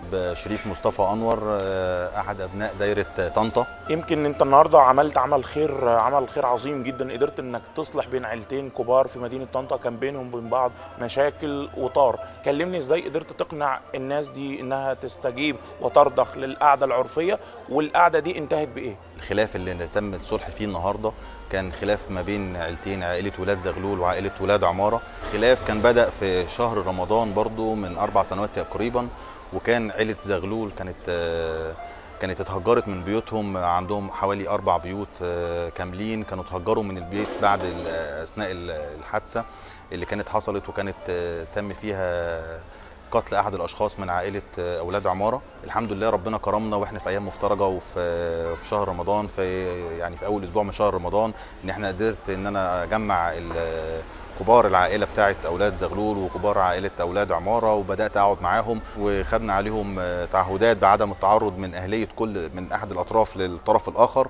النائب شريف مصطفى انور آه، احد ابناء دايره طنطا يمكن انت النهارده عملت عمل خير عمل خير عظيم جدا قدرت انك تصلح بين عيلتين كبار في مدينه طنطا كان بينهم وبين بعض مشاكل وطار كلمني ازاي قدرت تقنع الناس دي انها تستجيب وترضخ للقعده العرفيه والقعده دي انتهت بايه الخلاف اللي تم الصلح فيه النهارده كان خلاف ما بين عيلتين عائله ولاد زغلول وعائله ولاد عماره خلاف كان بدا في شهر رمضان برضو من اربع سنوات تقريبا وكان عيله زغلول كانت آه، كانت اتهجرت من بيوتهم عندهم حوالي اربع بيوت آه، كاملين كانوا اتهجروا من البيت بعد ال- اثناء ال- الحادثه اللي كانت حصلت وكانت آه، تم فيها قتل احد الاشخاص من عائله آه، اولاد عماره الحمد لله ربنا كرمنا واحنا في ايام مفترجه وفي آه، في شهر رمضان في يعني في اول اسبوع من شهر رمضان ان احنا قدرت ان انا اجمع ال- كبار العائله بتاعه اولاد زغلول وكبار عائله اولاد عماره وبدات اقعد معاهم وخدنا عليهم آه، تعهدات بعدم التعرض من اهليه كل من احد الاطراف للطرف الاخر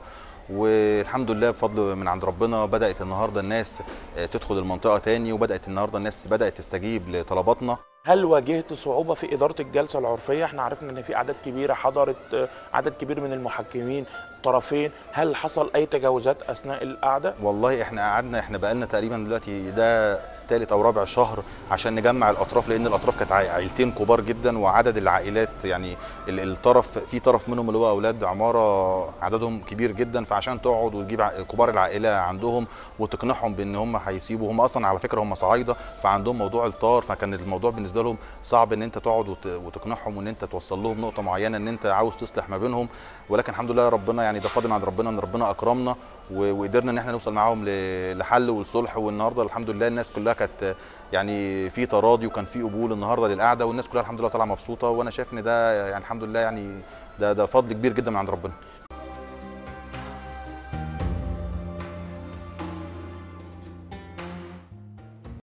والحمد لله بفضل من عند ربنا بدات النهارده الناس آه، تدخل المنطقه تاني وبدات النهارده الناس بدات تستجيب لطلباتنا هل واجهت صعوبة في إدارة الجلسة العرفية؟ احنا عرفنا إن في أعداد كبيرة حضرت آه، عدد كبير من المحكمين طرفين، هل حصل أي تجاوزات أثناء القعدة؟ والله احنا قعدنا احنا بقالنا تقريبا دلوقتي ده ثالث او رابع شهر عشان نجمع الاطراف لان الاطراف كانت عائ- عائلتين كبار جدا وعدد العائلات يعني ال- الطرف في طرف منهم اللي هو اولاد عماره عددهم كبير جدا فعشان تقعد وتجيب ع- كبار العائله عندهم وتقنعهم بان هم هيسيبوا هم اصلا على فكره هم صعايده فعندهم موضوع الطار فكان الموضوع بالنسبه لهم صعب ان انت تقعد وت- وتقنعهم وان انت توصل لهم نقطه معينه ان انت عاوز تصلح ما بينهم ولكن الحمد لله ربنا يعني ده فضل من عند ربنا ان ربنا اكرمنا و- وقدرنا ان احنا نوصل معاهم ل- لحل والصلح والنهارده الحمد لله الناس كلها كانت يعني في تراضي وكان في قبول النهارده للقعده والناس كلها الحمد لله طالعه مبسوطه وانا شايف ان ده يعني الحمد لله يعني ده ده فضل كبير جدا من عند ربنا